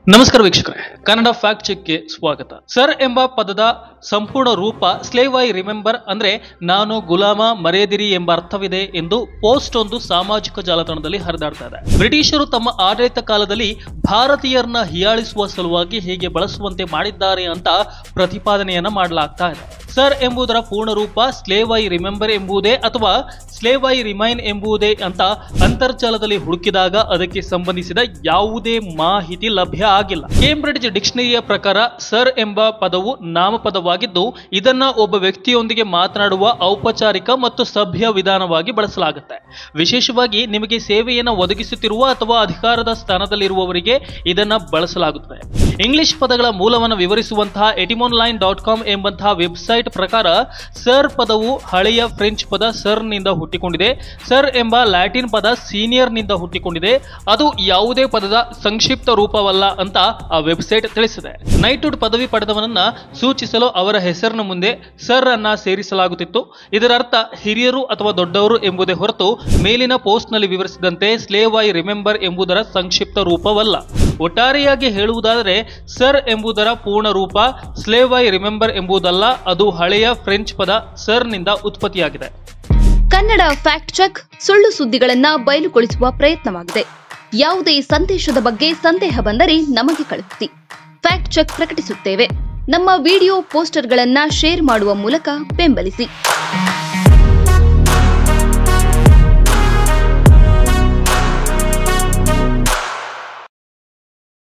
ನಮಸ್ಕಾರ ವೀಕ್ಷಕರೇ ಕನ್ನಡ ಫ್ಯಾಕ್ಟ್ ಚೆಕ್ಗೆ ಸ್ವಾಗತ ಸರ್ ಎಂಬ ಪದದ ಸಂಪೂರ್ಣ ರೂಪ ಸ್ಲೇವ್ ಐ ರಿಮೆಂಬರ್ ಅಂದ್ರೆ ನಾನು ಗುಲಾಮ ಮರೆಯದಿರಿ ಎಂಬ ಅರ್ಥವಿದೆ ಎಂದು ಪೋಸ್ಟ್ ಒಂದು ಸಾಮಾಜಿಕ ಜಾಲತಾಣದಲ್ಲಿ ಹರಿದಾಡ್ತಾ ಇದೆ ಬ್ರಿಟಿಷರು ತಮ್ಮ ಆಡಳಿತ ಕಾಲದಲ್ಲಿ ಭಾರತೀಯರನ್ನ ಹಿಯಾಳಿಸುವ ಸಲುವಾಗಿ ಹೀಗೆ ಬಳಸುವಂತೆ ಮಾಡಿದ್ದಾರೆ ಅಂತ ಪ್ರತಿಪಾದನೆಯನ್ನ ಮಾಡಲಾಗ್ತಾ ಇದೆ ಸರ್ ಎಂಬುದರ ಪೂರ್ಣ ರೂಪ ಸ್ಲೇವ್ ಐ ರಿಮೆಂಬರ್ ಎಂಬುದೇ ಅಥವಾ ಸ್ಲೇವ್ ಐ ರಿಮೈನ್ ಎಂಬುದೇ ಅಂತ ಅಂತರ್ಜಾಲದಲ್ಲಿ ಹುಡುಕಿದಾಗ ಅದಕ್ಕೆ ಸಂಬಂಧಿಸಿದ ಯಾವುದೇ ಮಾಹಿತಿ ಲಭ್ಯ ಆಗಿಲ್ಲ ಕೇಂಬ್ರಿಡ್ಜ್ ಡಿಕ್ಷನರಿಯ ಪ್ರಕಾರ ಸರ್ ಎಂಬ ಪದವು ನಾಮಪದವಾಗಿದ್ದು ಇದನ್ನ ಒಬ್ಬ ವ್ಯಕ್ತಿಯೊಂದಿಗೆ ಮಾತನಾಡುವ ಔಪಚಾರಿಕ ಮತ್ತು ಸಭ್ಯ ವಿಧಾನವಾಗಿ ಬಳಸಲಾಗುತ್ತೆ ವಿಶೇಷವಾಗಿ ನಿಮಗೆ ಸೇವೆಯನ್ನು ಒದಗಿಸುತ್ತಿರುವ ಅಥವಾ ಅಧಿಕಾರದ ಸ್ಥಾನದಲ್ಲಿರುವವರಿಗೆ ಇದನ್ನ ಬಳಸಲಾಗುತ್ತದೆ ಇಂಗ್ಲಿಷ್ ಪದಗಳ ಮೂಲವನ್ನು ವಿವರಿಸುವಂತಹ ಎಟಿಮೋನ್ ಲೈನ್ ಡಾಟ್ ಕಾಮ್ ಎಂಬಂತಹ ವೆಬ್ಸೈಟ್ ಪ್ರಕಾರ ಸರ್ ಪದವು ಹಳೆಯ ಫ್ರೆಂಚ್ ಪದ ಸರ್ ನಿಂದ ಹುಟ್ಟಿಕೊಂಡಿದೆ ಸರ್ ಎಂಬ ಲ್ಯಾಟಿನ್ ಪದ ಸೀನಿಯರ್ ನಿಂದ ಹುಟ್ಟಿಕೊಂಡಿದೆ ಅದು ಯಾವುದೇ ಪದದ ಸಂಕ್ಷಿಪ್ತ ರೂಪವಲ್ಲ ಅಂತ ಆ ವೆಬ್ಸೈಟ್ ತಿಳಿಸಿದೆ ನೈಟ್ಹುಡ್ ಪದವಿ ಪಡೆದವನನ್ನ ಸೂಚಿಸಲು ಅವರ ಹೆಸರಿನ ಮುಂದೆ ಸರ್ ಅನ್ನ ಸೇರಿಸಲಾಗುತ್ತಿತ್ತು ಇದರ ಅರ್ಥ ಹಿರಿಯರು ಅಥವಾ ದೊಡ್ಡವರು ಎಂಬುದೇ ಹೊರತು ಮೇಲಿನ ಪೋಸ್ಟ್ ನಲ್ಲಿ ವಿವರಿಸಿದಂತೆ ಸ್ಲೇವ್ ಐ ರಿಮೆಂಬರ್ ಎಂಬುದರ ಸಂಕ್ಷಿಪ್ತ ರೂಪವಲ್ಲ ಒಟ್ಟಾರೆಯಾಗಿ ಹೇಳುವುದಾದರೆ ಸರ್ ಎಂಬುದರ ಪೂರ್ಣ ರೂಪ ಸ್ಲೇವ್ ಐ ರಿಮೆಂಬರ್ ಎಂಬುದಲ್ಲ ಅದು ಹಳೆಯ ಫ್ರೆಂಚ್ ಪದ ಸರ್ ನಿಂದ ಉತ್ಪತ್ತಿಯಾಗಿದೆ ಕನ್ನಡ ಫ್ಯಾಕ್ಟ್ ಚೆಕ್ ಸುಳ್ಳು ಸುದ್ದಿಗಳನ್ನ ಬಯಲುಗೊಳಿಸುವ ಪ್ರಯತ್ನವಾಗಿದೆ ಯಾವುದೇ ಸಂದೇಶದ ಬಗ್ಗೆ ಸಂದೇಹ ಬಂದರೆ ನಮಗೆ ಕಳುಹಿಸಿ ಫ್ಯಾಕ್ಟ್ ಚೆಕ್ ಪ್ರಕಟಿಸುತ್ತೇವೆ ನಮ್ಮ ವಿಡಿಯೋ ಪೋಸ್ಟರ್ಗಳನ್ನ ಶೇರ್ ಮಾಡುವ ಮೂಲಕ ಬೆಂಬಲಿಸಿ